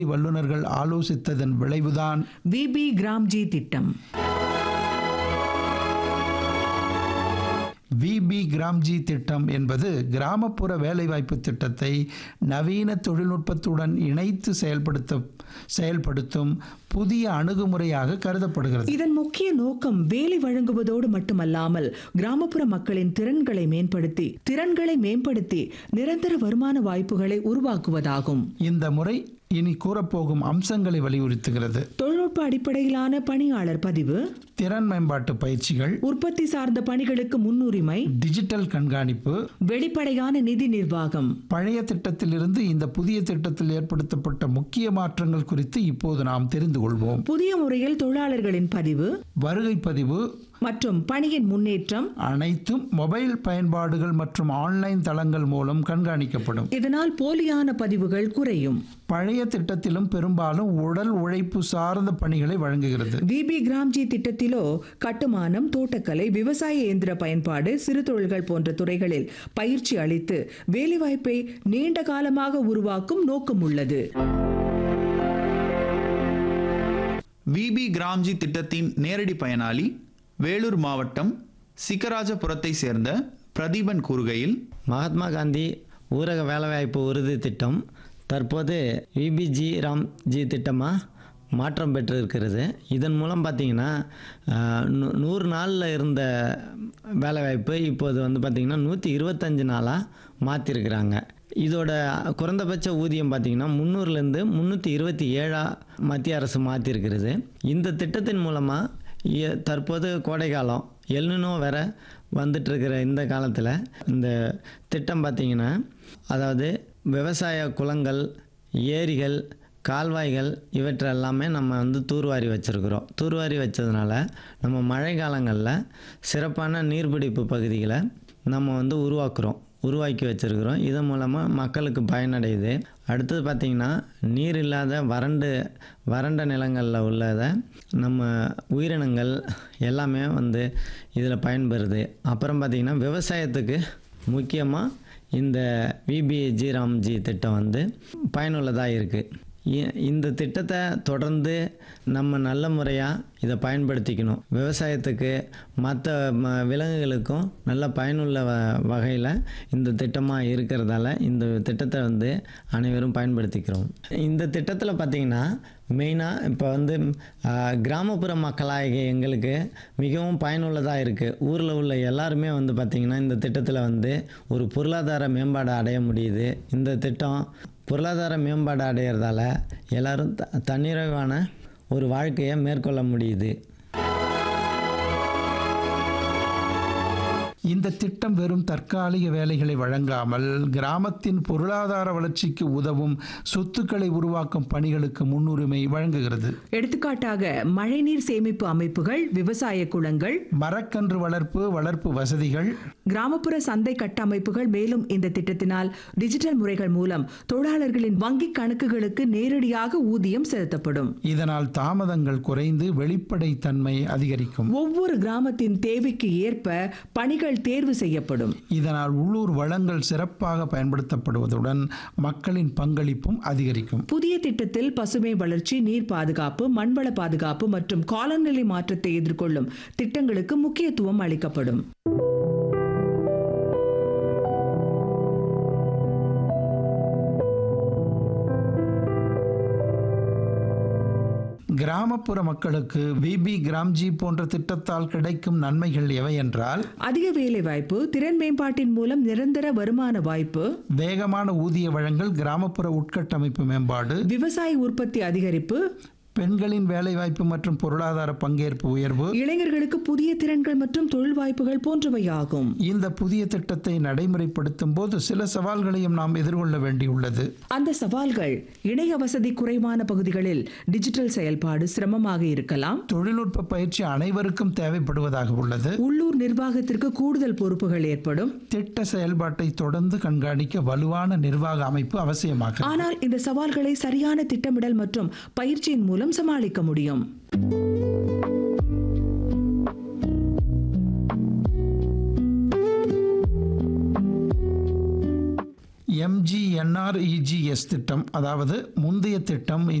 வல்லுநர்கள் ஆலோசித்ததன் விளைவுதான் விபி கிராம்ஜி திட்டம் விபி கிராம்ஜி திட்டம் என்பது கிராமப்புற வேலைவாய்ப்பு திட்டத்தை நவீன தொழில்நுட்பத்துடன் இணைத்து செயல்படுத்த செயல்படுத்தும் புதிய அணுகுமுறையாக கருதப்படுகிறது இதன் முக்கிய நோக்கம் வேலை வழங்குவதோடு மட்டுமல்லாமல் கிராமப்புற மக்களின் திறன்களை மேம்படுத்தி திறன்களை மேம்படுத்தி நிரந்தர வருமான வாய்ப்புகளை உருவாக்குவதாகும் இந்த முறை இனி கூறப்போகும் அம்சங்களை வலியுறுத்துகிறது தொழில்நுட்ப அடிப்படையிலான பணியாளர் பதிவு திறன் மேம்பாட்டு பயிற்சிகள் உற்பத்தி சார்ந்த பணிகளுக்கு முன்னுரிமை டிஜிட்டல் கண்காணிப்பு வெளிப்படையான நிதி நிர்வாகம் பழைய திட்டத்திலிருந்து இந்த புதிய திட்டத்தில் ஏற்படுத்தப்பட்ட முக்கிய மாற்றங்கள் குறித்து இப்போது நாம் தெரிந்து கொள்வோம் புதிய முறையில் தொழிலாளர்களின் பதிவு வருகை பதிவு மற்றும் பணியின் முன்னேற்றம் அனைத்தும் மொபைல் பயன்பாடுகள் மற்றும் ஆன்லைன் தளங்கள் மூலம் கண்காணிக்கப்படும் இதனால் போலியான பதிவுகள் குறையும் பழைய திட்டத்திலும் பெரும்பாலும் உடல் உழைப்பு சார்ந்த பணிகளை வழங்குகிறது விபி கிராம்ஜி திட்டத்திலோ கட்டுமானம் தோட்டக்கலை விவசாய இயந்திர பயன்பாடு சிறு தொழில்கள் போன்ற துறைகளில் பயிற்சி அளித்து வேலைவாய்ப்பை நீண்ட காலமாக உருவாக்கும் நோக்கம் உள்ளது விபி கிராம்ஜி திட்டத்தின் நேரடி பயனாளி வேலூர் மாவட்டம் சிக்கராஜபுரத்தை சேர்ந்த பிரதீபன் கூறுகையில் மகாத்மா காந்தி ஊரக வேலைவாய்ப்பு உறுதி திட்டம் தற்போது விபிஜி ராம்ஜி திட்டமாக மாற்றம் பெற்றிருக்கிறது இதன் மூலம் பார்த்திங்கன்னா ஆஹ், நூ- நூறு நாளில் இருந்த வேலைவாய்ப்பு இப்போது வந்து பார்த்திங்கன்னா நூற்றி இருபத்தஞ்சு நாளாக மாற்றிருக்கிறாங்க இதோட குறைந்தபட்ச ஊதியம் பார்த்திங்கன்னா முந்நூறுலேருந்து முந்நூற்றி இருபத்தி ஏழாக மத்திய அரசு மாற்றிருக்கிறது இந்த திட்டத்தின் மூலமாக தற்போது கோடைக்காலம் எல்னுனோ வேற வந்துட்டு இருக்கிற இந்த காலத்தில் இந்த திட்டம் பார்த்திங்கன்னா அதாவது விவசாய குளங்கள் ஏரிகள் கால்வாய்கள் இவற்றை எல்லாமே நம்ம வந்து தூர்வாரி வச்சுருக்குறோம் தூர்வாரி வச்சதுனால நம்ம மழை காலங்களில் சிறப்பான நீர்பிடிப்பு பகுதிகளை நம்ம வந்து உருவாக்குறோம் உருவாக்கி வச்சுருக்குறோம் இதன் மூலமாக மக்களுக்கு பயனடையுது அடுத்தது பார்த்திங்கன்னா நீர் இல்லாத வறண்டு வறண்ட நிலங்களில் உள்ளதை நம்ம உயிரினங்கள் எல்லாமே வந்து இதில் பயன்பெறுது அப்புறம் பார்த்திங்கன்னா விவசாயத்துக்கு முக்கியமாக இந்த விபிஜி ராம்ஜி திட்டம் வந்து பயனுள்ளதாக இருக்குது இந்த திட்டத்தை தொடர்ந்து நம்ம நல்ல முறையாக இதை பயன்படுத்திக்கணும் விவசாயத்துக்கு மற்ற விலங்குகளுக்கும் நல்ல பயனுள்ள வ வகையில் இந்த திட்டமாக இருக்கிறதால இந்த திட்டத்தை வந்து அனைவரும் பயன்படுத்திக்கிறோம் இந்த திட்டத்தில் பார்த்திங்கன்னா மெயினாக இப்போ வந்து ஆ, கிராமப்புற மக்களாகிய எங்களுக்கு மிகவும் பயனுள்ளதாக இருக்குது ஊரில் உள்ள எல்லாருமே வந்து பார்த்திங்கன்னா இந்த திட்டத்தில் வந்து ஒரு பொருளாதார மேம்பாடு அடைய முடியுது இந்த திட்டம் பொருளாதார மேம்பாடு அடையிறதால எல்லாரும் த தன்னிறைவான ஒரு வாழ்க்கையை மேற்கொள்ள முடியுது இந்த திட்டம் வெறும் தற்காலிக வேலைகளை வழங்காமல் கிராமத்தின் பொருளாதார வளர்ச்சிக்கு உதவும் சொத்துக்களை உருவாக்கும் பணிகளுக்கு முன்னுரிமை வழங்குகிறது எடுத்துக்காட்டாக மழைநீர் சேமிப்பு அமைப்புகள் விவசாய குளங்கள் மரக்கன்று வளர்ப்பு வளர்ப்பு வசதிகள் கிராமப்புற சந்தை கட்டமைப்புகள் மேலும் இந்த திட்டத்தினால் டிஜிட்டல் முறைகள் மூலம் தொழிலாளர்களின் வங்கி கணக்குகளுக்கு நேரடியாக ஊதியம் செலுத்தப்படும் இதனால் தாமதங்கள் குறைந்து வெளிப்படைத்தன்மை அதிகரிக்கும் ஒவ்வொரு கிராமத்தின் தேவைக்கு ஏற்ப பணிகள் தேர்வு செய்யப்படும் இதனால் உள்ளூர் வளங்கள் சிறப்பாக பயன்படுத்தப்படுவதுடன் மக்களின் பங்களிப்பும் அதிகரிக்கும் புதிய திட்டத்தில் பசுமை வளர்ச்சி நீர் பாதுகாப்பு மண்வள பாதுகாப்பு மற்றும் காலநிலை மாற்றத்தை எதிர்கொள்ளும் திட்டங்களுக்கு முக்கியத்துவம் அளிக்கப்படும் கிராமப்புற மக்களுக்கு விபி கிராம்ஜி போன்ற திட்டத்தால் கிடைக்கும் நன்மைகள் எவை என்றால் அதிக வேலை வாய்ப்பு திறன் மேம்பாட்டின் மூலம் நிரந்தர வருமான வாய்ப்பு வேகமான ஊதிய வழங்கல் கிராமப்புற உட்கட்டமைப்பு மேம்பாடு விவசாய உற்பத்தி அதிகரிப்பு பெண்களின் வேலைவாய்ப்பு மற்றும் பொருளாதார பங்கேற்பு உயர்வு இளைஞர்களுக்கு புதிய திறன்கள் மற்றும் தொழில் வாய்ப்புகள் போன்றவை ஆகும் இந்த புதிய திட்டத்தை நடைமுறைப்படுத்தும் போது சில சவால்களையும் நாம் எதிர்கொள்ள வேண்டியுள்ளது அந்த சவால்கள் இணைய வசதி குறைவான பகுதிகளில் டிஜிட்டல் செயல்பாடு சிரமமாக இருக்கலாம் தொழில்நுட்ப பயிற்சி அனைவருக்கும் தேவைப்படுவதாக உள்ளது உள்ளூர் நிர்வாகத்திற்கு கூடுதல் பொறுப்புகள் ஏற்படும் திட்ட செயல்பாட்டை தொடர்ந்து கண்காணிக்க வலுவான நிர்வாக அமைப்பு அவசியமாகும் ஆனால் இந்த சவால்களை சரியான திட்டமிடல் மற்றும் பயிற்சியின் மூலம் சமாளிக்க முடியும் எம்ஜிஎன்ஆர்இஜிஎஸ் திட்டம் அதாவது முந்தைய திட்டம்